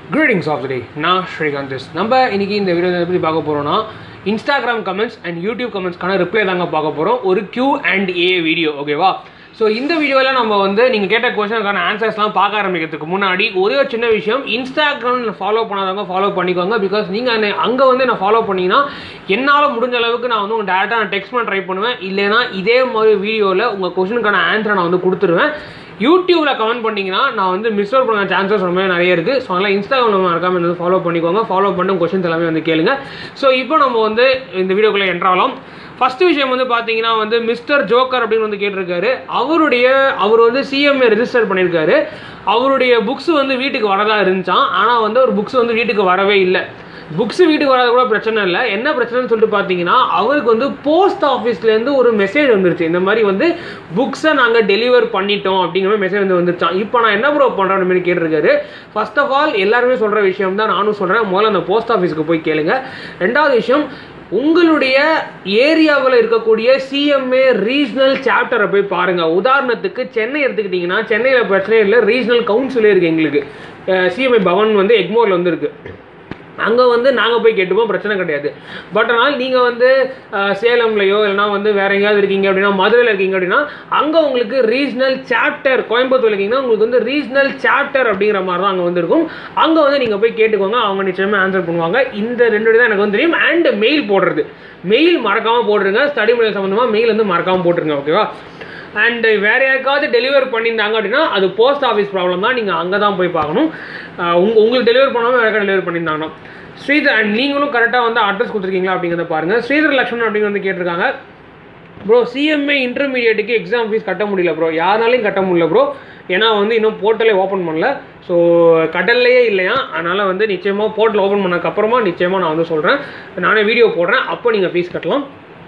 Greetings of the டே நான் ஸ்ரீகாந்த் நம்ம இன்னைக்கு இந்த வீடியோ எப்படி பார்க்க போகிறோம்னா இன்ஸ்டாகிராம் கமெண்ட்ஸ் அண்ட் யூடியூப் கமெண்ட்ஸ்க்கான ரிப்ளை தாங்க பார்க்க போகிறோம் ஒரு Q அண்ட் ஏ வீடியோ ஓகேவா ஸோ இந்த வீடியோவில் நம்ம வந்து நீங்கள் கேட்ட கொஸ்டினுக்கான ஆன்சர்ஸ்லாம் பார்க்க ஆரம்பிக்கிறதுக்கு முன்னாடி ஒரே ஒரு சின்ன விஷயம் இன்ஸ்டாகிராம் ஃபாலோ பண்ணாதவங்க ஃபாலோ பண்ணிக்கோங்க பிகாஸ் நீங்கள் அங்கே வந்து நான் ஃபாலோ பண்ணீங்கன்னா என்னால் முடிஞ்ச அளவுக்கு நான் வந்து உங்கள் டேரெக்டாக நான் டெக்ஸ்ட் பண்ண ட்ரை பண்ணுவேன் இல்லைனா இதே மாதிரி வீடியோவில் உங்கள் கொஸ்டினுக்கான ஆன்சரை நான் வந்து கொடுத்துருவேன் யூடியூப்பில் கமெண்ட் பண்ணிங்கன்னா நான் வந்து மிஸ் அவுட் பண்ண சான்சஸ் ரொம்ப நிறைய இருக்குது ஸோ அதனால் இன்ஸ்டாகிராம் நம்ம மறக்காம வந்து ஃபாலோ பண்ணிக்கோங்க ஃபாலோ பண்ணி கொஸ்டின்ஸ் எல்லாமே வந்து கேளுங்க ஸோ இப்போ நம்ம வந்து இந்த வீடியோக்குள்ளே என்ட்ராகலாம் ஃபர்ஸ்ட் விஷயம் வந்து பார்த்தீங்கன்னா வந்து மிஸ்டர் ஜோக்கர் அப்படின்னு வந்து கேட்டிருக்காரு அவருடைய அவர் வந்து சிஎம்ஏ ரெஜிஸ்டர் பண்ணியிருக்காரு அவருடைய புக்ஸ் வந்து வீட்டுக்கு வரதா இருந்துச்சான் ஆனால் வந்து ஒரு புக்ஸ் வந்து வீட்டுக்கு வரவே இல்லை புக்ஸ் வீட்டுக்கு வராது கூட பிரச்சனை இல்லை என்ன பிரச்சனைன்னு சொல்லிட்டு பார்த்தீங்கன்னா அவருக்கு வந்து போஸ்ட் ஆஃபீஸ்லேருந்து ஒரு மெசேஜ் வந்துருச்சு இந்த மாதிரி வந்து புக்ஸை நாங்கள் டெலிவர் பண்ணிட்டோம் அப்படிங்கிற மாதிரி மெசேஜ் வந்து வந்துருச்சான் இப்போ நான் என்ன ப்ரோ பண்ணுறேன் மாதிரி கேட்டிருக்காரு ஃபர்ஸ்ட் ஆஃப் ஆல் எல்லாருமே சொல்கிற விஷயம் தான் நானும் சொல்கிறேன் முதல்ல அந்த போஸ்ட் ஆஃபீஸுக்கு போய் கேளுங்க ரெண்டாவது விஷயம் உங்களுடைய ஏரியாவில் இருக்கக்கூடிய சிஎம்ஏ ரீஜனல் சாப்டரை போய் பாருங்கள் உதாரணத்துக்கு சென்னை எடுத்துக்கிட்டிங்கன்னா சென்னையில் பிரச்சனை இல்லை ரீஜனல் கவுன்சிலே இருக்குது எங்களுக்கு சிஎம்ஏ பவன் வந்து எக்மோரில் வந்து இருக்குது அங்கே வந்து நாங்கள் போய் கேட்டுப்போம் பிரச்சனை கிடையாது பட் ஆனால் நீங்கள் வந்து அஹ், சேலம்லையோ இல்லைனா வந்து வேற எங்கேயாவது இருக்கீங்க அப்படின்னா மதுரையில் இருக்கீங்க அப்படின்னா அங்கே உங்களுக்கு ரீஜனல் சாப்டர் கோயம்புத்தூர் இருக்கீங்கன்னா உங்களுக்கு வந்து ரீஜனல் சாப்டர் அப்படிங்கிற மாதிரி தான் அங்கே வந்து இருக்கும் அங்கே வந்து நீங்கள் போய் கேட்டுக்கோங்க அவங்க நிச்சயமாக ஆன்சர் பண்ணுவாங்க இந்த ரெண்டு தான் எனக்கு வந்து தெரியும் அண்ட் மெயில் போடுறது மெயில் மறக்காமல் போட்டுருங்க ஸ்டடி மெயில் சம்மந்தமாக மெயில் வந்து மறக்காமல் போட்டுருங்க ஓகேவா அண்ட் வேற யாருக்காவது டெலிவர் பண்ணியிருந்தாங்க அப்படின்னா அது போஸ்ட் ஆஃபீஸ் ப்ராப்ளம் தான் நீங்கள் அங்கே தான் போய் பார்க்கணும் அஹ் உங்க உங்களுக்கு டெலிவர் பண்ணாமல் வேற டெலிவர் பண்ணியிருந்தாங்கன்னா ஸ்ரீதர் அண்ட் நீங்களும் கரெக்டாக வந்து அட்ரஸ் கொடுத்துருக்கீங்களா அப்படிங்கிறத பாருங்கள் ஸ்ரீதர் லக்ஷ்மணன் அப்படிங்க வந்து கேட்டிருக்காங்க ப்ரோ சிஎம்ஏ இன்டர்மீடியட்டுக்கு எக்ஸாம் ஃபீஸ் கட்ட முடியல ப்ரோ யாருனாலையும் கட்ட முடியல ப்ரோ ஏன்னா வந்து இன்னும் போர்ட்டலே ஓப்பன் பண்ணல ஸோ கடல்லையே இல்லையா அதனால் வந்து நிச்சயமாக போர்ட்டல் ஓப்பன் பண்ணதுக்கப்புறமா நிச்சயமாக நான் வந்து சொல்கிறேன் நானே வீடியோ போடுறேன் அப்போ நீங்கள் ஃபீஸ் கட்டலாம்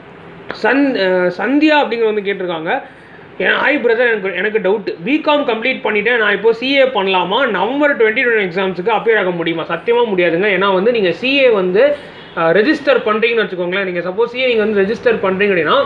சந் அஹ் சந்தியா அப்படிங்கிற வந்து கேட்டிருக்காங்க ஏன் ஹாய் பிரதர் எனக்கு எனக்கு டவுட் பிகாம் கம்ப்ளீட் பண்ணிட்டேன் நான் இப்போ சிஏ பண்ணலாமா நவம்பர் டுவெண்ட்டி டுவெண்ட்டி எக்ஸாம்ஸுக்கு அப்பியர் ஆக முடியுமா சத்தியமாக முடியாதுங்க ஏன்னா வந்து நீங்கள் சிஏ வந்து ரெஜிஸ்டர் பண்ணுறீங்கன்னு வச்சுக்கோங்களேன் நீங்கள் சப்போஸ் சிஏ நீங்கள் வந்து ரெஜிஸ்டர் பண்ணுறீங்க அப்படின்னா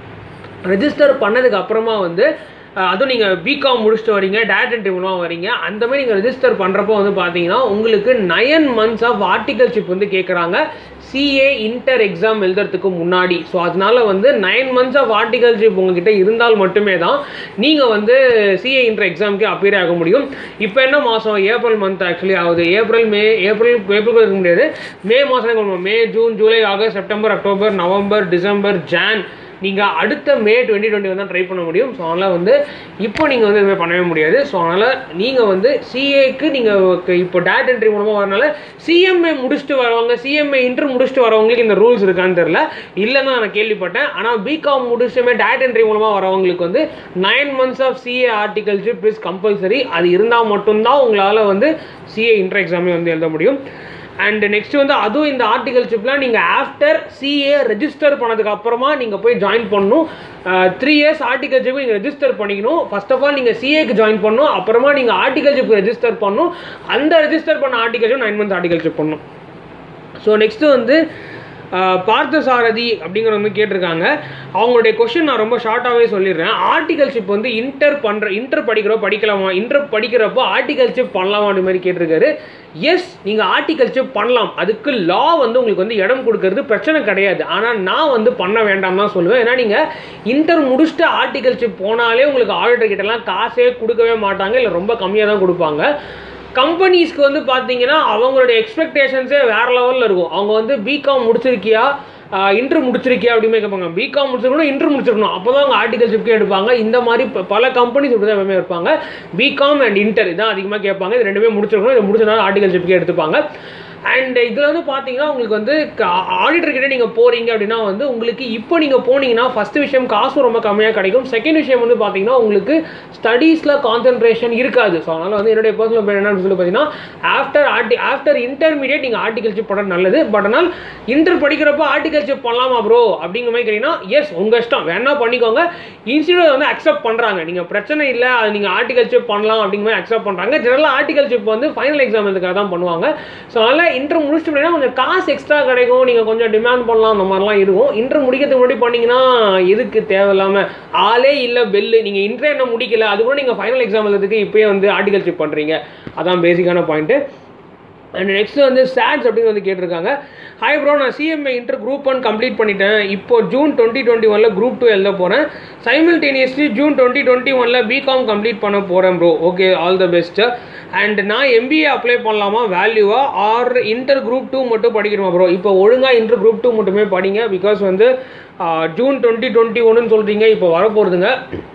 ரெஜிஸ்டர் பண்ணதுக்கு அப்புறமா வந்து அஹ், அதுவும் நீங்கள் பிகாம் முடிச்சுட்டு வரீங்க டேட் என்ட்ரி மூலமாக வரீங்க அந்த மாதிரி நீங்கள் ரெஜிஸ்டர் பண்ணுறப்போ வந்து பார்த்தீங்கன்னா உங்களுக்கு நயன் மந்த்ஸ் ஆஃப் ஆர்டிகல்ஷிப் வந்து கேட்குறாங்க சிஏ இன்டர் எக்ஸாம் எழுதுறதுக்கு முன்னாடி ஸோ அதனால வந்து நைன் மந்த்ஸ் ஆஃப் ஆர்டிகல்ஷிப் உங்ககிட்ட இருந்தால் மட்டுமே தான் நீங்கள் வந்து சிஏ இன்டர் எக்ஸாமுக்கு அப்பியர் ஆக முடியும் இப்போ என்ன மாதம் ஏப்ரல் மந்த் ஆக்சுவலி ஆகுது ஏப்ரல் மே ஏப்ரல் ஏப்ரல் இருக்க முடியாது மே மாதம் May June July August September October November December Jan நீங்கள் அடுத்த மே டுவெண்ட்டி டுவெண்ட்டி வந்து ட்ரை பண்ண முடியும் ஸோ அதனால் வந்து இப்போ நீங்கள் வந்து எதுவுமே பண்ணவே முடியாது ஸோ அதனால் நீங்கள் வந்து சிஏக்கு நீங்கள் இப்போ டேட் என்ட்ரி மூலமாக வரனால சிஎம்ஏ முடிச்சுட்டு வரவங்க சிஎம்ஏ இன்டர் முடிச்சுட்டு வரவங்களுக்கு இந்த ரூல்ஸ் இருக்கான்னு தெரில இல்லைன்னு நான் கேள்விப்பட்டேன் ஆனால் பிகாம் முடிச்சுமே டேட் என்ட்ரி மூலமாக வரவங்களுக்கு வந்து nine months of CA articleship is compulsory அது இருந்தால் மட்டும்தான் உங்களால் வந்து சிஏ இன்டர் எக்ஸாமே வந்து எழுத முடியும் அண்ட் நெக்ஸ்ட் வந்து அதுவும் இந்த ஆர்டிகல்ஷிப்லாம் நீங்கள் ஆஃப்டர் சிஏ ரெஜிஸ்டர் பண்ணதுக்கு அப்புறமா நீங்கள் போய் ஜாயின் பண்ணணும் த்ரீ இயர்ஸ் ஆர்டிகல்ஷிப் நீங்கள் ரெஜிஸ்டர் பண்ணிக்கணும் ஃபர்ஸ்ட் ஆஃப் ஆல் நீங்கள் சிஏக்கு ஜாயின் பண்ணணும் அப்புறமா நீங்கள் ஆர்டிகல்ஷிப் ரெஜிஸ்டர் பண்ணணும் அந்த ரெஜிஸ்டர் பண்ண ஆர்டிகல்ஷிப் நைன் மந்த்ஸ் ஆர்டிகல்ஷிப் பண்ணணும் ஸோ நெக்ஸ்ட்டு வந்து ஆஹ், பார்த்தசாரதி அப்படிங்கிறவங்க வந்து கேட்டிருக்காங்க அவங்களுடைய கொஷின் நான் ரொம்ப ஷார்ட்டாகவே சொல்லிடுறேன் ஆர்டிகல்ஷிப் வந்து இன்டர் பண்ணுற இன்டர் படிக்கிறோம் படிக்கலாமா இன்டர் படிக்கிறப்போ ஆர்டிகல்ஷிப் பண்ணலாமா அந்த மாதிரி கேட்டிருக்காரு எஸ் நீங்கள் ஆர்டிகல்ஷிப் பண்ணலாம் அதுக்கு லா வந்து உங்களுக்கு வந்து இடம் கொடுக்கறது பிரச்சனை கிடையாது ஆனால் நான் வந்து பண்ண வேண்டாம் தான் சொல்லுவேன் ஏன்னா நீங்கள் இன்டர் முடிச்சுட்டு ஆர்டிகல்ஷிப் போனாலே உங்களுக்கு ஆடிட்டர் கிட்டலாம் காசே கொடுக்கவே மாட்டாங்க இல்லை ரொம்ப கம்மியாக தான் கொடுப்பாங்க கம்பெனிஸ்க்கு வந்து பார்த்தீங்கன்னா அவங்களுடைய எக்ஸ்பெக்டேஷன்ஸே வேற லெவலில் இருக்கும் அவங்க வந்து பிகாம் முடிச்சிருக்கியா இன்டர் முடிச்சிருக்கியா அப்படின்னு கேட்பாங்க பிகாம் முடிச்சிருக்கணும் இன்டர் முடிச்சிருக்கணும் அப்போ தான் அவங்க ஆர்டிகல்ஷிப்கே எடுப்பாங்க இந்த மாதிரி ப- பல கம்பெனிஸ் இப்படி தான் எப்பவுமே இருப்பாங்க பிகாம் அண்ட் இன்டர் இதான் அதிகமாக கேட்பாங்க இது ரெண்டுமே முடிச்சிருக்கணும் இதை முடிச்சனால ஆர்டிகல்ஷிப்கே எடுத்துப்பாங்க அண்ட் இதில் வந்து பார்த்தீங்கன்னா உங்களுக்கு வந்து ஆடிட்டர் கிட்ட நீங்கள் போகிறீங்க அப்படின்னா வந்து உங்களுக்கு இப்போ நீங்கள் போனீங்கன்னா ஃபஸ்ட் விஷயம் காசும் ரொம்ப கம்மியாக கிடைக்கும் செகண்ட் விஷயம் வந்து பார்த்தீங்கன்னா உங்களுக்கு ஸ்டடீஸில் கான்சென்ட்ரேஷன் இருக்காது ஸோ அதனால் வந்து என்னுடைய பர்சனல் ஒப்பீனியன் என்னன்னு சொல்லி பார்த்தீங்கன்னா ஆஃப்டர் ஆர்டி ஆஃப்டர் இன்டர்மீடியட் நீங்கள் ஆர்டிகல்ஷிப் பண்ணுறது நல்லது பட் ஆனால் இன்டர் படிக்கிறப்போ ஆர்டிகல்ஷிப் பண்ணலாமா ப்ரோ அப்படிங்கிற மாதிரி கேட்டிங்கன்னா எஸ் உங்கள் இஷ்டம் வேணா பண்ணிக்கோங்க இன்ஸ்டியூட் வந்து அக்செப்ட் பண்ணுறாங்க நீங்கள் பிரச்சனை இல்லை அது நீங்கள் ஆர்டிகல்ஷிப் பண்ணலாம் அப்படிங்கிற மாதிரி அக்செப்ட் பண்ணுறாங்க ஜெனரலாக ஆர்டிகல்ஷிப் வந்து ஃபைனல் எக்ஸாம் இதுக்காக தான் பண்ணுவாங்க ஸோ அதனால் இன்டர் முடிச்சுட்டு அப்படின்னா கொஞ்சம் காசு எக்ஸ்ட்ரா கிடைக்கும் நீங்கள் கொஞ்சம் டிமாண்ட் பண்ணலாம் அந்த மாதிரிலாம் இருக்கும் இன்டர் முடிக்கிறதுக்கு முன்னாடி பண்ணீங்கன்னா எதுக்கு தேவையில்லாமல் ஆளே இல்லை பெல்லு நீங்கள் இன்டர் என்ன முடிக்கல அது கூட நீங்கள் ஃபைனல் எக்ஸாம் எழுதுறதுக்கு இப்போயே வந்து ஆர்டிகல்ஷிப் பண்ணுறீங்க அதான் பேசிக்கான பாயிண்ட்டு அண்ட் நெக்ஸ்ட் வந்து சாட்ஸ் அப்படின்னு வந்து கேட்டிருக்காங்க ஹாய் ப்ரோ நான் CMA inter group one complete பண்ணிட்டேன் இப்போ ஜூன் டுவெண்ட்டி டுவெண்ட்டி ஒனில் குரூப் டூ எழுத போகிறேன் சைமில்டேனியஸ்லி ஜூன் டுவெண்ட்டி டுவெண்ட்டி ஒனில் பிகாம் கம்ப்ளீட் பண்ண போகிறேன் bro okay all the best and நான் எம்பிஏ அப்ளை பண்ணலாமா வேல்யூவா ஆர் இன்டர் குரூப் டூ மட்டும் படிக்கணுமா ப்ரோ இப்போ ஒழுங்காக இன்டர் குரூப் டூ மட்டுமே படிங்க பிகாஸ் வந்து ஜூன் டுவெண்ட்டி டுவெண்ட்டி ஒன்றுன்னு சொல்கிறீங்க இப்போ வரப்போகிறதுங்க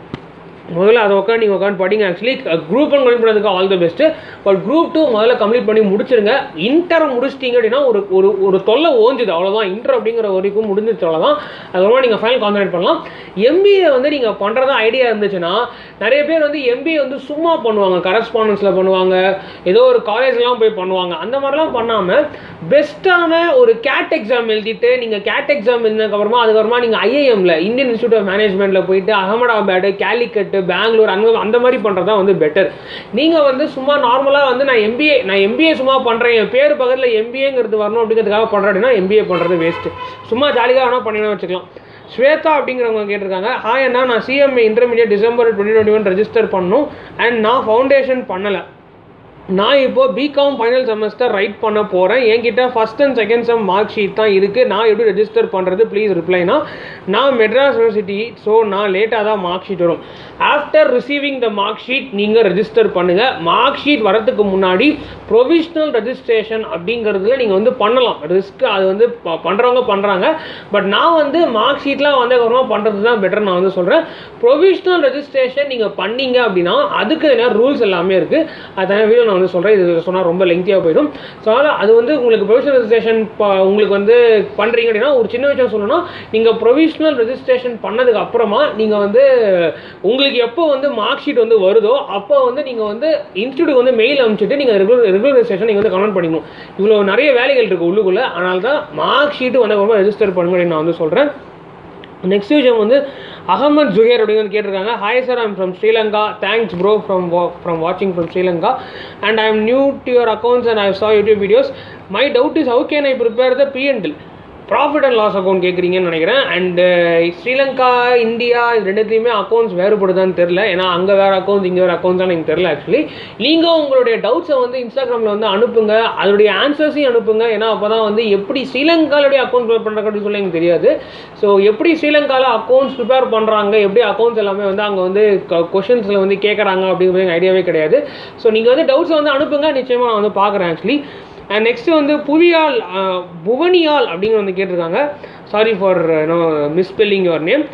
முதல்ல அதை உட்காந்து நீங்கள் உட்காந்து படிங்க ஆக்சுவலி குரூப் ஒன் கம்ப்ளீட் பண்ணதுக்கு all the best but group two முதல்ல கம்ப்ளீட் பண்ணி முடிச்சிருங்க இன்டர் முடிச்சிட்டிங்க அப்படின்னா ஒரு ஒரு ஒரு தொல்லை ஓஞ்சுது அவ்வளோதான் இன்டர் அப்படிங்கிற வரைக்கும் முடிஞ்சிச்சு அவ்வளோதான் அதுக்கப்புறமா நீங்கள் ஃபைனல் கான்சன்ட்ரேட் பண்ணலாம் எம்பிஏ வந்து நீங்கள் பண்ணுறதா ஐடியா இருந்துச்சுன்னா நிறைய பேர் வந்து எம்பிஏ வந்து சும்மா பண்ணுவாங்க கரஸ்பாண்டன்ஸில் பண்ணுவாங்க ஏதோ ஒரு காலேஜ்லாம் போய் பண்ணுவாங்க அந்த மாதிரிலாம் பண்ணாமல் பெஸ்ட்டான ஒரு கேட் எக்ஸாம் எழுதிட்டு நீங்கள் கேட் எக்ஸாம் எழுதினதுக்கப்புறமா அதுக்கப்புறமா நீங்கள் ஐஐஎம்ல இந்தியன் இன்ஸ்டியூட் ஆஃப் மேனேஜ்மெண்ட்டில் போயிட்டு அகமதாபாத் கேலிக்கட்டு பெங்களூர் அங்கே அந்த மாதிரி பண்ணுறது தான் வந்து பெட்டர் நீங்கள் வந்து சும்மா நார்மலாக வந்து நான் எம்பிஏ நான் எம்பிஏ சும்மா பண்ணுறேன் என் பேர் பக்கத்தில் எம்பிஏங்கிறது வரணும் அப்படிங்கிறதுக்காக பண்ணுறேன் அப்படின்னா எம்பிஏ பண்ணுறது வேஸ்ட்டு சும்மா ஜாலியாக வேணால் பண்ணினா வச்சுக்கலாம் ஸ்வேதா அப்படிங்கிறவங்க கேட்டிருக்காங்க ஹாய் அண்ணா நான் CMA intermediate December twenty twenty one register பண்ணணும் அண்ட் நான் ஃபவுண்டேஷன் பண்ணலை நான் இப்போ பிகாம் ஃபைனல் செமஸ்டர் ரைட் பண்ண போகிறேன் என்கிட்ட first and second sem mark sheet தான் இருக்குது நான் எப்படி ரெஜிஸ்டர் பண்ணுறது ப்ளீஸ் ரிப்ளைனா நான் மெட்ராஸ் யூனிவர்சிட்டி ஸோ நான் லேட்டாக தான் மார்க் ஷீட் வரும் after receiving the mark sheet நீங்கள் ரெஜிஸ்டர் பண்ணுங்கள் மார்க் ஷீட் வரதுக்கு முன்னாடி ப்ரொவிஷ்னல் ரெஜிஸ்ட்ரேஷன் அப்படிங்கிறதுல நீங்கள் வந்து பண்ணலாம் ரிஸ்க் அது வந்து ப- பண்ணுறவங்க பண்ணுறாங்க பட் நான் வந்து மார்க் ஷீட்லாம் வந்ததுக்கப்புறமா பண்ணுறது தான் பெட்டர் நான் வந்து சொல்கிறேன் ப்ரொவிஷ்னல் ரெஜிஸ்ட்ரேஷன் நீங்கள் பண்ணீங்க அப்படின்னா அதுக்கு என்ன ரூல்ஸ் எல்லாமே இருக்குது அது வீடியோ நான் வந்து சொல்கிறேன் இது சொன்னால் ரொம்ப லெங்க்தியாக போயிடும் ஸோ அதனால் அது வந்து உங்களுக்கு ப்ரொவிஷனல் ரெஜிஸ்ட்ரேஷன் உங்களுக்கு வந்து பண்ணுறீங்க அப்படின்னா ஒரு சின்ன விஷயம் சொல்லணும்னா நீங்கள் ப்ரொவிஷ்னல் ரெஜிஸ்ட்ரேஷன் பண்ணதுக்கு அப்புறமா நீங்கள் வந்து உங்களுக்கு எப்போ வந்து மார்க் ஷீட் வந்து வருதோ அப்போ வந்து நீங்கள் வந்து இன்ஸ்டியூட்டுக்கு வந்து மெயில் அனுப்பிச்சிட்டு நீங்கள் ரெகுலர் ரெகுலர் ரெஜிஸ்ட்ரேஷன் நீங்கள் வந்து கமெண்ட் பண்ணிக்கணும் இவ்வளோ நிறைய வேலைகள் இருக்குது உள்ளுக்குள்ளே அதனால தான் மார்க் ஷீட்டு வந்ததுக்கப்புறமா ரெஜிஸ்டர் பண்ணுங்க அப்படின்னு நான் வந்து சொல்கிறேன் நெக்ஸ்ட் விஷயம் வந்து அகமத் ஜுஹேர் அப்படின்னு வந்து கேட்டிருக்காங்க hi sir I'm from Sri Lanka thanks bro from from வாட்சிங் from Sri Lanka and I am new to your accounts and I saw YouTube videos my doubt is how can I prepare the பிஎன்டில் ப்ராஃபிட் அண்ட் லாஸ் அக்கௌண்ட் கேட்குறீங்கன்னு நினைக்கிறேன் and Sri Lanka India இது ரெண்டுத்துலையுமே accounts வேறுபடுதான்னு தெரில ஏன்னா அங்கே வேறு accounts இங்கே வேறு அக்கௌண்ட்ஸ் எனக்கு தெரில ஆக்சுவலி நீங்கள் உங்களுடைய டவுட்ஸை வந்து இன்ஸ்டாகிராமில் வந்து அனுப்புங்க அதோடைய ஆன்சர்ஸையும் அனுப்புங்க ஏன்னா அப்போ தான் வந்து எப்படி ஸ்ரீலங்காவுடைய அக்கௌண்ட் ப்ரிப்பேர் பண்ணுறாங்க சொல்லி எனக்கு தெரியாது ஸோ எப்படி ஸ்ரீலங்காவில் அக்கௌண்ட்ஸ் ப்ரிப்பேர் பண்ணுறாங்க எப்படி அக்கௌண்ட்ஸ் எல்லாமே வந்து அங்கே வந்து கொஷின்ஸில் வந்து கேட்குறாங்க அப்படிங்கிறது எனக்கு ஐடியாவே கிடையாது ஸோ நீங்கள் வந்து டவுட்ஸை வந்து அனுப்புங்க நிச்சயமாக நான் வந்து பார்க்குறேன் ஆக்சுவலி அண்ட் நெக்ஸ்ட் வந்து புவியால் அஹ், புவனியால் அப்படின்னு வந்து கேட்டிருக்காங்க sorry for no misspelling your name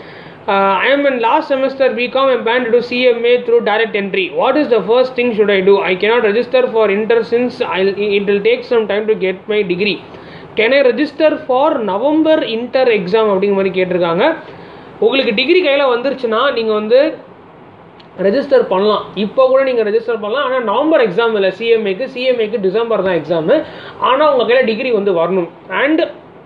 I am in last semester BCom and plan to do CMA through direct entry. What is the first thing should I do? I cannot register for inter since I'll, it will take some time to get my degree. Can I register for November inter exam அப்படிங்கிற மாதிரி கேட்டிருக்காங்க உங்களுக்கு degree கையில் வந்துருச்சுன்னா நீங்கள் வந்து register பண்ணலாம் இப்போ கூட நீங்கள் ரெஜிஸ்டர் பண்ணலாம் ஆனால் நவம்பர் எக்ஸாம் இல்லை சிஎம்ஏக்கு சிஎம்ஏக்கு டிசம்பர் தான் எக்ஸாமு ஆனால் உங்கள் கையில் டிகிரி வந்து வரணும் அண்ட்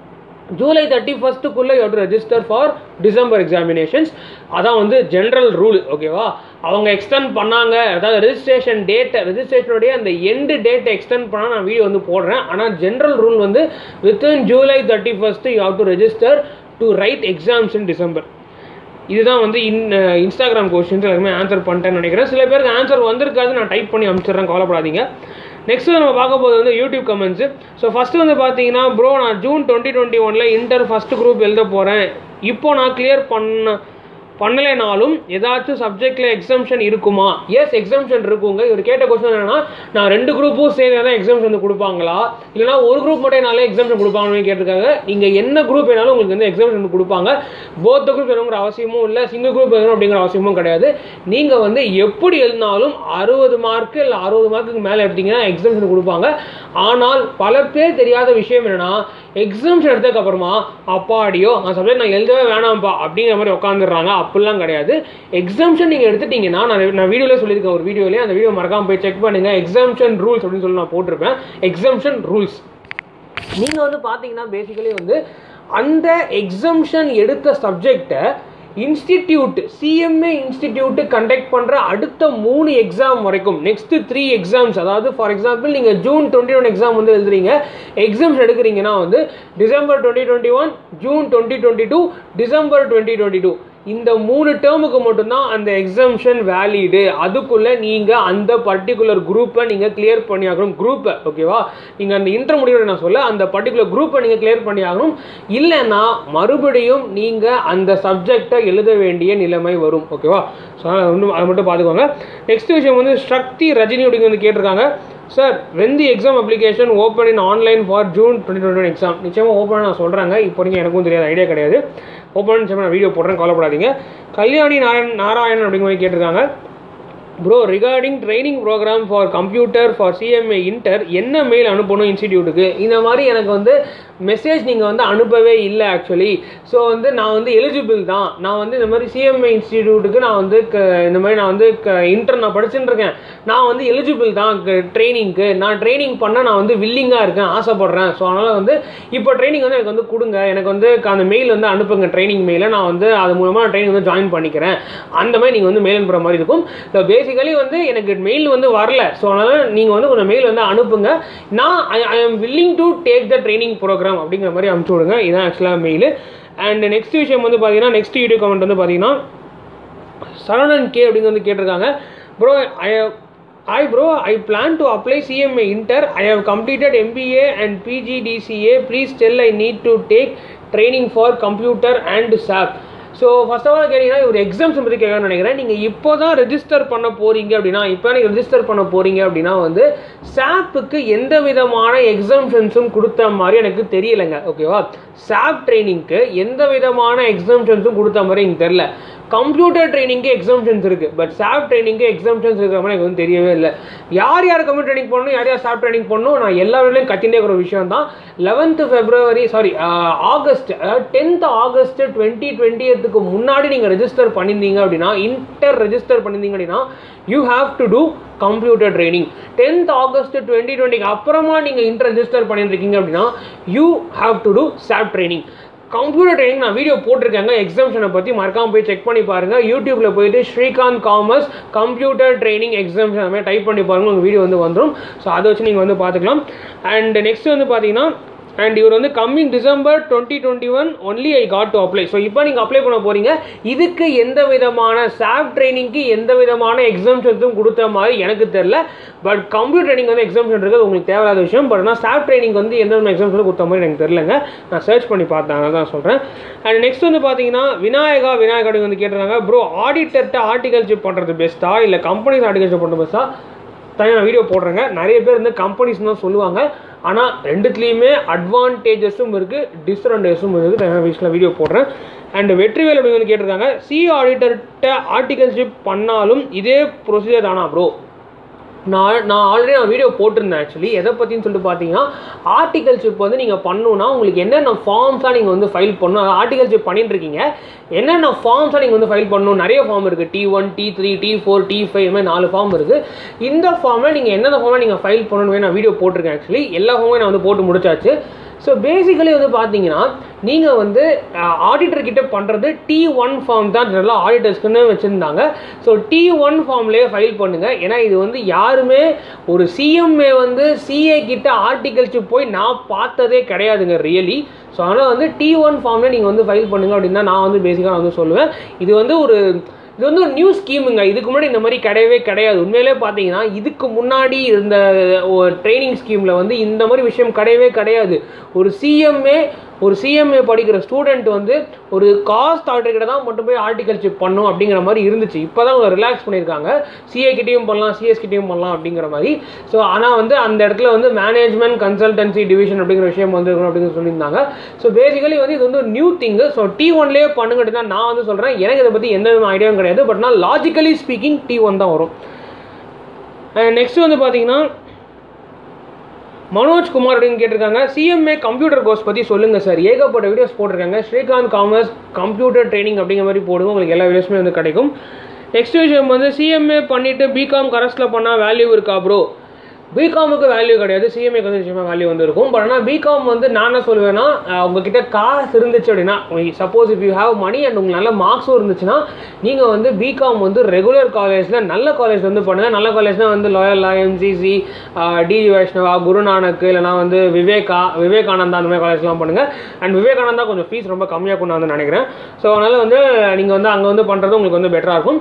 ஜூலை தேர்ட்டி ஃபஸ்ட்டுக்குள்ளே you to register for December examinations அதான் வந்து ஜென்ரல் ரூல் ஓகேவா அவங்க எக்ஸ்டெண்ட் பண்ணாங்க அதாவது ரெஜிஸ்ட்ரேஷன் டேட்டை ரெஜிஸ்ட்ரேஷனுடைய அந்த எண்டு டேட்டை எக்ஸ்டெண்ட் பண்ணால் நான் வீடியோ வந்து போடுறேன் ஆனால் ஜென்ரல் ரூல் வந்து within July thirty first you have to register to write exams in December இதுதான் வந்து இன் இன்ஸ்டாகிராம் கொஸ்டின்ஸ் எல்லாருமே ஆன்சர் பண்ணிட்டேன்னு நினைக்கிறேன் சில பேருக்கு ஆன்சர் வந்திருக்காது நான் டைப் பண்ணி அனுப்பிச்சிடுறேன் கவலைப்படாதீங்க நெக்ஸ்ட் நம்ம பார்க்க போகிறது வந்து யூடியூப் கமெண்ட்ஸ் ஸோ ஃபஸ்ட்டு வந்து பார்த்தீங்கன்னா ப்ரோ நான் ஜூன் டுவெண்ட்டி டுவெண்ட்டி ஒனில் இன்டர் ஃபஸ்ட் குரூப் எழுத போகிறேன் இப்போ நான் கிளியர் பண்ண பண்ணலைனாலும் ஏதாச்சும் சப்ஜெக்டில் எக்ஸம்ஷன் இருக்குமா எஸ் எக்ஸம்ஷன் இருக்குங்க இவர் கேட்ட கொஸ்டின் என்னன்னா நான் ரெண்டு குரூப்பும் சேர்ந்து தான் எக்ஸாம்ஸ் வந்து கொடுப்பாங்களா இல்லைனா ஒரு குரூப் மட்டும் என்னால எக்ஸாம்ஷன் கொடுப்பாங்கன்னு கேட்டிருக்காங்க நீங்கள் என்ன குரூப் வேணாலும் உங்களுக்கு வந்து எக்ஸாம்ஷன் கொடுப்பாங்க போத்த குரூப் வேணுங்கிற அவசியமும் இல்லை சிங்கிள் குரூப் வேணும் அப்படிங்கிற அவசியமும் கிடையாது நீங்கள் வந்து எப்படி எழுதினாலும் அறுபது மார்க்கு இல்லை அறுபது மார்க்குக்கு மேலே எடுத்தீங்கன்னா எக்ஸாம்ஷன் கொடுப்பாங்க ஆனால் பல பேர் தெரியாத விஷயம் என்னன்னா எக்ஸாம்ஷன் எடுத்ததுக்கு அப்புறமா அப்பாடியோ அந்த சப்ஜெக்ட் நான் எழுதவே வேணாம்ப்பா அப்படிங்கிற மாதிரி உட்காந்துடுறாங்க அப்படிலாம் கிடையாது எக்ஸாம்ஷன் நீங்கள் எடுத்துட்டீங்கன்னா நான் நான் வீடியோவில் சொல்லியிருக்கேன் ஒரு வீடியோலேயே அந்த வீடியோ மறக்காம போய் செக் பண்ணுங்க எக்ஸாம்ஷன் ரூல்ஸ் அப்படின்னு சொல்லி நான் போட்டிருப்பேன் எக்ஸாம்ஷன் ரூல்ஸ் நீங்கள் வந்து பார்த்தீங்கன்னா பேசிக்கலி வந்து அந்த எக்ஸம்ஷன் எடுத்த சப்ஜெக்டை இன்ஸ்டிடியூட் சிஎம்ஏ இன்ஸ்டிடியூட் கண்டக்ட் பண்ணுற அடுத்த மூணு எக்ஸாம் வரைக்கும் நெக்ஸ்ட் த்ரீ எக்ஸாம்ஸ் அதாவது ஃபார் எக்ஸாம்பிள் நீங்கள் ஜூன் டுவெண்ட்டி ஒன் எக்ஸாம் வந்து எழுதுறீங்க எக்ஸாம்ஸ் எடுக்கிறீங்கன்னா வந்து December twenty twenty one June twenty twenty two December twenty twenty two இந்த மூணு டேர்முக்கு மட்டும்தான் அந்த எக்ஸம்ஷன் வேலிடு அதுக்குள்ளே நீங்கள் அந்த பர்டிகுலர் குரூப்பை நீங்கள் கிளியர் பண்ணி ஆகணும் குரூப்பை ஓகேவா நீங்கள் அந்த இன்டர் முடிவு நான் சொல்ல அந்த பர்டிகுலர் குரூப்பை நீங்கள் கிளியர் பண்ணி ஆகணும் இல்லைன்னா மறுபடியும் நீங்கள் அந்த சப்ஜெக்டை எழுத வேண்டிய நிலைமை வரும் ஓகேவா ஸோ அதனால் வந்து அதை மட்டும் பார்த்துக்கோங்க நெக்ஸ்ட் விஷயம் வந்து சக்தி ரஜினி அப்படிங்க வந்து கேட்டிருக்காங்க sir when the exam application open in online for June twenty twenty exam நிச்சயமாக ஓப்பன் நான் சொல்கிறாங்க இப்போ எனக்கும் தெரியாது ஐடியா கிடையாது ஓப்பன் நிச்சயமாக நான் வீடியோ போடுறேன் கவலைப்படாதீங்க கல்யாணி நாராயண் நாராயணன் அப்படிங்கிற மாதிரி கேட்டிருக்காங்க bro regarding training program for computer for CMA inter என்ன மெயில் அனுப்பணும் இன்ஸ்டிடியூட்டுக்கு இந்த மாதிரி எனக்கு வந்து மெசேஜ் நீங்கள் வந்து அனுப்பவே இல்லை ஆக்சுவலி ஸோ வந்து நான் வந்து எலிஜிபிள் தான் நான் வந்து இந்த மாதிரி சிஎம்ஏ இன்ஸ்டிடியூட்டுக்கு நான் வந்து க இந்த மாதிரி நான் வந்து க இன்டர் நான் படிச்சுட்டு இருக்கேன் நான் வந்து எலிஜிபிள் தான் ட்ரைனிங்க்கு நான் ட்ரைனிங் பண்ண நான் வந்து வில்லிங்காக இருக்கேன் ஆசைப்பட்றேன் ஸோ அதனால் வந்து இப்போ ட்ரைனிங் வந்து எனக்கு வந்து கொடுங்க எனக்கு வந்து அந்த மெயில் வந்து அனுப்புங்க ட்ரைனிங் மெயிலை நான் வந்து அது மூலமாக ட்ரைனிங் வந்து ஜாயின் பண்ணிக்கிறேன் அந்த மாதிரி நீங்கள் வந்து மெயில் அனுப்புகிற மாதிரி இருக்கும் ஸோ பேசிக்கலி வந்து எனக்கு மெயில் வந்து வரல ஸோ அதனால் நீங்கள் வந்து கொஞ்சம் மெயில் வந்து அனுப்புங்க நான் I I am willing to take the training program அப்படிங்கிற மாதிரி அனுப்பிச்சு விடுங்க இதான் ஆக்சுவலாக மெயில் அண்ட் நெக்ஸ்ட் விஷயம் வந்து பார்த்தீங்கன்னா நெக்ஸ்ட் வீடியோ கமெண்ட் வந்து பார்த்தீங்கன்னா சரவணன் கே அப்படின்னு வந்து கேட்டிருக்காங்க bro I hi bro I plan to apply CMA inter I have completed MBA and PGDCA please tell I need to take training for computer and SAP so first of all கேட்டிங்கன்னா ஒரு exams பற்றி கேட்கணும்னு நினைக்கிறேன் நீங்கள் இப்போ தான் register பண்ண போகிறீங்க அப்படின்னா இப்போ நீங்கள் ரெஜிஸ்டர் பண்ண போகிறீங்க அப்படின்னா வந்து சாப்புக்கு எந்த விதமான எக்ஸாம்ஷன்ஸும் கொடுத்த மாதிரி எனக்கு தெரியலைங்க ஓகேவா சாப் ட்ரைனிங்க்கு எந்த விதமான எக்ஸாம்ஷன்ஸும் கொடுத்த மாதிரி எனக்கு தெரில கம்ப்யூட்டர் ட்ரைனிங்க்கு எக்ஸாம்ஷன்ஸ் இருக்குது பட் சாப் ட்ரைனிங்க்கு எக்ஸாம்ஷன்ஸ் இருக்கிற மாதிரி எனக்கு வந்து தெரியவே இல்லை யார் யார் கம்ப்யூட்டர் ட்ரைனிங் பண்ணணும் யார் யார் சாப் ட்ரைனிங் பண்ணணும் நான் எல்லா வேலையும் கத்திட்டே இருக்கிற விஷயம் தான் eleventh February sorry August tenth August twenty டுவெண்ட்டியத்துக்கு முன்னாடி நீங்கள் ரெஜிஸ்டர் பண்ணியிருந்தீங்க அப்படின்னா இன்டர் ரெஜிஸ்டர் பண்ணியிருந்தீங்க அப்படின்னா you have to do computer training tenth August twenty டுவெண்ட்டிக்கு அப்புறமா நீங்கள் இன்டர் ரெஜிஸ்டர் பண்ணியிருக்கீங்க அப்படின்னா you have to do SAP training computer training நான் வீடியோ போட்டிருக்கேங்க எக்ஸாம்ஷனை பற்றி மறக்காமல் போய் செக் பண்ணி பாருங்கள் யூடியூப்பில் போயிட்டு Srikanth commerce computer training exemption அந்த மாதிரி டைப் பண்ணி பாருங்கள் உங்கள் வீடியோ வந்து வந்துடும் ஸோ அதை வச்சு நீங்கள் வந்து பார்த்துக்கலாம் அண்ட் நெக்ஸ்ட் வந்து பார்த்தீங்கன்னா அண்ட் இவர் வந்து coming December twenty twenty one only I got to apply so இப்போ நீங்கள் அப்ளை பண்ண போகிறீங்க இதுக்கு எந்த விதமான சாப் ட்ரைனிங்க்கு எந்த விதமான எக்ஸாம்ஷன்ஸும் கொடுத்த மாதிரி எனக்கு தெரில பட் கம்ப்யூட்டர் ட்ரைனிங் வந்து எக்ஸாம்ஷன் இருக்குது உங்களுக்கு தேவையில்லாத விஷயம் பட் ஆனால் சாப் ட்ரைனிங் வந்து எந்த விதமான எக்ஸாம்ஷன் கொடுத்த மாதிரி எனக்கு தெரிலங்க நான் சர்ச் பண்ணி பார்த்தேன் அதனால தான் சொல்கிறேன் அண்ட் நெக்ஸ்ட் வந்து பார்த்தீங்கன்னா விநாயகா விநாயகா அப்படின்னு வந்து கேட்டிருக்காங்க ப்ரோ ஆடிட்டர்கிட்ட ஆர்டிகல்ஷிப் பண்ணுறது பெஸ்ட்டா இல்லை கம்பெனிஸ் ஆர்டிகல்ஷிப் பண்ணுறது பெஸ்ட்டா தனியாக நான் வீடியோ போடுறேங்க நிறைய பேர் வந்து கம்பெனிஸ் தான் சொல்லுவாங்க ஆனால் ரெண்டுத்துலேயுமே அட்வான்டேஜஸும் இருக்குது டிஸ்அட்வான்டேஜஸும் இருக்குது தனியாக வீட்டில் வீடியோ போடுறேன் அண்ட் வெற்றிவேல் அப்படின்னு வந்து கேட்டிருக்காங்க சி ஆடிட்டர்கிட்ட ஆர்டிகல்ஷிப் பண்ணாலும் இதே ப்ரொசீஜர் தானா ப்ரோ நான் நான் ஆல்ரெடி நான் வீடியோ போட்டிருந்தேன் ஆக்சுவலி எதை பற்றின்னு சொல்லிட்டு பார்த்தீங்கன்னா ஆர்டிகல்ஷிப் வந்து நீங்கள் பண்ணணுன்னா உங்களுக்கு என்னென்ன ஃபார்ம்ஸாக நீங்கள் வந்து ஃபைல் பண்ணணும் ஆர்டிகல்ஷிப் பண்ணிட்டு இருக்கீங்க என்னென்ன ஃபார்ம்ஸாக நீங்கள் வந்து ஃபைல் பண்ணணும் நிறைய ஃபார்ம் இருக்குது D one D three D four D five இது மாதிரி நாலு ஃபார்ம் இருக்குது இந்த ஃபார்மில் நீங்கள் என்னென்ன ஃபார்மில் நீங்கள் ஃபைல் பண்ணணுமே நான் வீடியோ போட்டிருக்கேன் ஆக்சுவலி எல்லா ஃபார்மையும் நான் வந்து போட்டு முடிச்சாச்சு ஸோ பேசிக்கலி வந்து பார்த்தீங்கன்னா நீங்கள் வந்து ஆடிட்டர் கிட்ட பண்ணுறது டி ஒன் ஃபார்ம் தான் நல்லா ஆடிட்டர்ஸ்க்குன்னு வச்சுருந்தாங்க ஸோ டி ஒன் ஃபார்ம்லேயே ஃபைல் பண்ணுங்கள் ஏன்னா இது வந்து யாருமே ஒரு சிஎம்ஏ வந்து சிஏ கிட்ட ஆர்டிகல்ஷிப் போய் நான் பார்த்ததே கிடையாதுங்க ரியலி ஸோ அதனால் வந்து டி ஒன் ஃபார்மில் நீங்கள் வந்து ஃபைல் பண்ணுங்க அப்படின்னு தான் நான் வந்து பேசிக்காக வந்து சொல்லுவேன் இது வந்து ஒரு இது வந்து ஒரு நியூ ஸ்கீமுங்க இதுக்கு முன்னாடி இந்த மாதிரி கிடையவே கிடையாது உண்மையிலே பார்த்தீங்கன்னா இதுக்கு முன்னாடி இருந்த ட்ரைனிங் ஸ்கீமில் வந்து இந்த மாதிரி விஷயம் கிடையவே கிடையாது ஒரு சிஎம்ஏ ஒரு சிஎம்ஏ படிக்கிற ஸ்டூடெண்ட் வந்து ஒரு காஸ்ட் ஆர்டர்கிட்ட தான் மட்டும் போய் ஆர்டிகல்ஷிப் பண்ணும் அப்படிங்கிற மாதிரி இருந்துச்சு இப்போ தான் அவங்க ரிலாக்ஸ் பண்ணியிருக்காங்க சிஏ கிட்டேயும் பண்ணலாம் சிஎஸ் கிட்டேயும் பண்ணலாம் அப்படிங்கிற மாதிரி ஸோ ஆனால் வந்து அந்த இடத்துல வந்து மேனேஜ்மெண்ட் கன்சல்டன்சி டிவிஷன் அப்படிங்கிற விஷயம் வந்து இருக்கணும் அப்படின்னு சொல்லியிருந்தாங்க ஸோ பேசிக்கலி வந்து இது வந்து ஒரு நியூ திங்கு ஸோ டி ஒன்லேயே பண்ணுங்கிட்டு தான் நான் வந்து சொல்கிறேன் எனக்கு இதை பற்றி எந்த விதமான ஐடியாவும் கிடையாது பட் நான் லாஜிக்கலி ஸ்பீக்கிங் டி ஒன் தான் வரும் நெக்ஸ்ட் வந்து பார்த்தீங்கன்னா மனோஜ் குமார் அப்படின்னு கேட்டிருக்காங்க சிஎம்ஏ கம்ப்யூட்டர் கோர்ஸ் பற்றி சொல்லுங்கள் சார் ஏகப்பட்ட வீடியோஸ் போட்டிருக்காங்க ஸ்ரீகாந்த் காமர்ஸ் கம்ப்யூட்டர் ட்ரைனிங் அப்படிங்கிற மாதிரி போடுங்க உங்களுக்கு எல்லா வீடியோஸுமே வந்து கிடைக்கும் நெக்ஸ்ட் விஷயம் வந்து சிஎம்ஏ பண்ணிவிட்டு பிகாம் கரஸில் பண்ணால் வேல்யூ இருக்கா ப்ரோ பிகாமுக்கு வேல்யூ கிடையாது சிஎம்ஏக்கு வந்து நிச்சயமாக வேல்யூ வந்து இருக்கும் பட் ஆனால் பிகாம் வந்து நான் என்ன சொல்லுவேன்னா அஹ், உங்ககிட்ட காசு இருந்துச்சு அப்படின்னா suppose if you have money and உங்களுக்கு நல்ல மார்க்ஸும் இருந்துச்சுன்னா நீங்கள் வந்து பிகாம் வந்து ரெகுலர் காலேஜில் நல்ல காலேஜ் வந்து பண்ணுங்கள் நல்ல காலேஜ்னால் வந்து லாயலா எம்சிசி டிஜி வைஷ்ணவா குருநானக் இல்லைனா வந்து விவேகா விவேகானந்தா அந்த மாதிரி காலேஜ்லாம் பண்ணுங்கள் அண்ட் விவேகானந்தா கொஞ்சம் ஃபீஸ் ரொம்ப கம்மியாக கொண்டு வந்து நினைக்கிறேன் ஸோ அதனால் வந்து நீங்கள் வந்து அங்கே வந்து பண்ணுறது உங்களுக்கு வந்து பெட்டராக இருக்கும்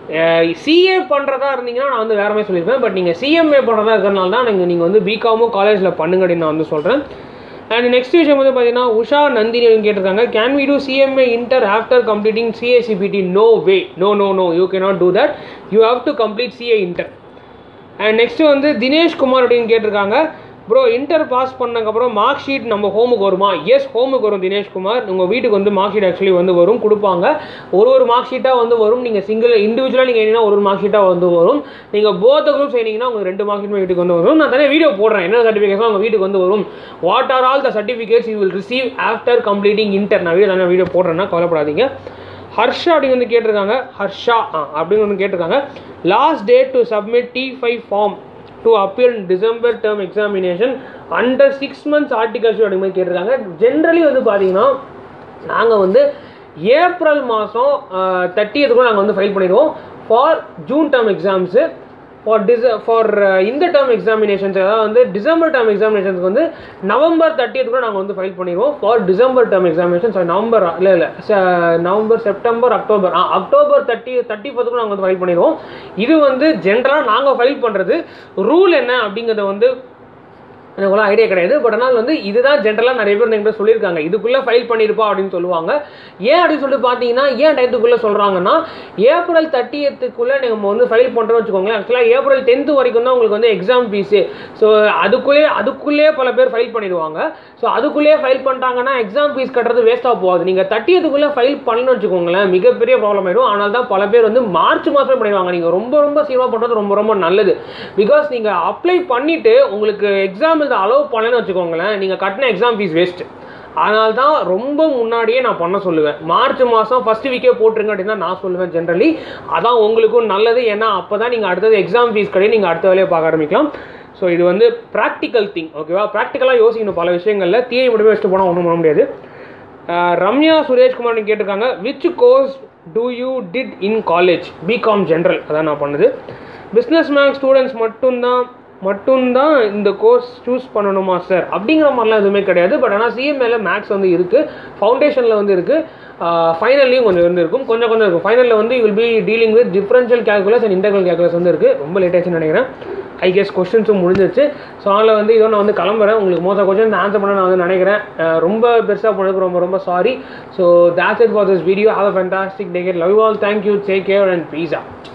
சிஏ பண்ணுறதா இருந்தீங்கன்னா நான் வந்து வேற மாதிரி சொல்லியிருப்பேன் பட் நீங்கள் சிஎம்ஏ பண்ணுறதா இருக்கிறனால தான் நீங்கள் நீங்கள் வந்து பிகாமும் காலேஜில் பண்ணுங்க அப்படின்னு நான் வந்து சொல்கிறேன் அண்ட் நெக்ஸ்ட் விஷயம் வந்து பார்த்தீங்கன்னா உஷா நந்தினி அப்படின்னு கேட்டிருக்காங்க can we do CMA inter after completing CA CPT no way no no no you can not do that you have to complete CA inter and next வந்து தினேஷ் குமார் அப்படின்னு கேட்டிருக்காங்க ப்ரோ இன்டர் பாஸ் பண்ணதுக்கப்புறம் mark sheet நம்ம ஹோமுக்கு வருமா S ஹோமுக்கு வரும் தினேஷ் குமார் உங்கள் வீட்டுக்கு வந்து மார்க் ஷீட் ஆக்சுவலி வந்து வரும் கொடுப்பாங்க ஒரு ஒரு மார்க் ஷீட்டாக வந்து வரும் நீங்கள் சிங்கிள் இண்டிவிஜுவலாக நீங்கள் என்னன்னா ஒரு ஒரு மார்க் ஷீட்டாக வந்து வரும் நீங்கள் போத்த குரூப் செய்னீங்கன்னா உங்களுக்கு ரெண்டு மார்க் ஷீட் வீட்டுக்கு வந்து வரும் நான் தனியாக வீடியோ போடுறேன் என்ன சர்டிஃபிகேட்ஸ் உங்கள் வீட்டுக்கு வந்து வரும் what are all the certificates you will receive after completing inter நான் வீடியோ தனியாக வீடியோ போடுறேன்னா கவலைப்படாதீங்க ஹர்ஷா அப்படின்னு வந்து கேட்டிருக்காங்க ஹர்ஷா ஆ அப்படின்னு வந்து கேட்டிருக்காங்க last date to submit the five form to appear December term examination under six months articles அப்படி மாதிரி கேட்டிருக்காங்க ஜென்ரலி வந்து பார்த்தீங்கன்னா நாங்கள் வந்து ஏப்ரல் மாதம் தேர்ட்டியத்துக்குள்ள நாங்கள் வந்து ஃபைல் பண்ணிடுவோம் for June term exams for Dec for இந்த டேர்ம் எக்ஸாமினேஷன்ஸ் அதாவது வந்து டிசம்பர் டேர்ம் எக்ஸாமினேஷன்ஸ்க்கு வந்து நவம்பர் தேர்ட்டியத்துக்குள்ள நாங்கள் வந்து ஃபைல் பண்ணிடுவோம் for December term examination sorry November இல்லை இல்லை நவம்பர் செப்டம்பர் அக்டோபர் ஆ அக்டோபர் தேர்ட்டி தேர்ட்டி ஃபஸ்ட்டுக்கு நாங்கள் வந்து ஃபைல் பண்ணிடுவோம் இது வந்து ஜென்ரலாக நாங்கள் ஃபைல் பண்ணுறது ரூல் என்ன அப்படிங்கிறத வந்து எனக்கு ஒன்றும் ஐடியா கிடையாது பட் ஆனால் வந்து இதுதான் ஜென்ரலாக நிறைய பேர் என்கிட்ட சொல்லியிருக்காங்க இதுக்குள்ளே ஃபைல் பண்ணியிருப்பா அப்படின்னு சொல்லுவாங்க ஏன் அப்படின்னு சொல்லிட்டு பார்த்தீங்கன்னா ஏன் டயத்துக்குள்ளே சொல்கிறாங்கன்னா ஏப்ரல் தேர்ட்டியத்துக்குள்ளே நம்ம வந்து ஃபைல் பண்ணுறோம்னு வச்சுக்கோங்களேன் ஆக்சுவலாக ஏப்ரல் டென்த்து வரைக்கும் தான் உங்களுக்கு வந்து எக்ஸாம் ஃபீஸு ஸோ அதுக்குள்ளே அதுக்குள்ளே பல பேர் ஃபைல் பண்ணிடுவாங்க ஸோ அதுக்குள்ளேயே ஃபைல் பண்ணிட்டாங்கன்னா எக்ஸாம் ஃபீஸ் கட்டுறது வேஸ்ட்டாக போகாது நீங்கள் தேர்ட்டியத்துக்குள்ளே ஃபைல் பண்ணணும்னு வச்சுக்கோங்களேன் மிகப்பெரிய ப்ராப்ளம் ஆயிடும் ஆனால் தான் பல பேர் வந்து மார்ச் மாதம் பண்ணிடுவாங்க நீங்கள் ரொம்ப ரொம்ப சீக்கிரமாக பண்ணுறது ரொம்ப ரொம்ப நல்லது பிகாஸ் நீங்கள் அப்ளை பண்ணிவிட்டு உங்களுக்கு எக்ஸாம் இதை அலோவ் பண்ணலன்னு வச்சுக்கோங்களேன் நீங்கள் கட்டின எக்ஸாம் ஃபீஸ் வேஸ்ட்டு அதனால தான் ரொம்ப முன்னாடியே நான் பண்ண சொல்லுவேன் மார்ச் மாதம் ஃபஸ்ட் வீக்கே போட்டுருங்க அப்படின்னு தான் நான் சொல்லுவேன் ஜென்ரலி அதான் உங்களுக்கும் நல்லது ஏன்னா அப்போ தான் நீங்கள் அடுத்தது எக்ஸாம் ஃபீஸ் கிடையாது நீங்கள் அடுத்த வேலையை பார்க்க ஆரம்பிக்கலாம் ஸோ இது வந்து ப்ராக்டிக்கல் திங் ஓகேவா ப்ராக்டிக்கலாக யோசிக்கணும் பல விஷயங்களில் தீயை மட்டுமே வச்சுட்டு போனால் ஒன்றும் பண்ண முடியாது அஹ் ரம்யா சுரேஷ்குமார் கேட்டிருக்காங்க which course do you did in college BCom general அதான் நான் பண்ணது பிஸ்னஸ் மேக்ஸ் ஸ்டூடெண்ட்ஸ் மட்டும்தான் மட்டும்தான் இந்த கோர்ஸ் சூஸ் பண்ணணுமா சார் அப்படிங்கிற மாதிரிலாம் எதுவுமே கிடையாது பட் ஆனால் சிஎம்ஏல மேக்ஸ் வந்து இருக்குது ஃபவுண்டேஷனில் வந்து இருக்குது ஃபைனல்லையும் கொஞ்சம் வந்து இருக்கும் கொஞ்சம் கொஞ்சம் இருக்கும் ஃபைனலில் வந்து will be dealing with differential calculus and integral calculus வந்து இருக்குது ரொம்ப லேட் ஆச்சுன்னு நினைக்கிறேன் ஐ கெஸ் கொஸ்டின்ஸும் முடிஞ்சிருச்சு ஸோ அதனால் வந்து இதோ நான் வந்து கிளம்புறேன் உங்களுக்கு மோஸ்ட் கொஸ்டின் ஆன்சர் பண்ண நான் வந்து நினைக்கிறேன் அஹ் ரொம்ப பெருசாக பண்ணதுக்கு ரொம்ப ரொம்ப sorry so that's it for this video have a fantastic day get love all thank you take care and pizza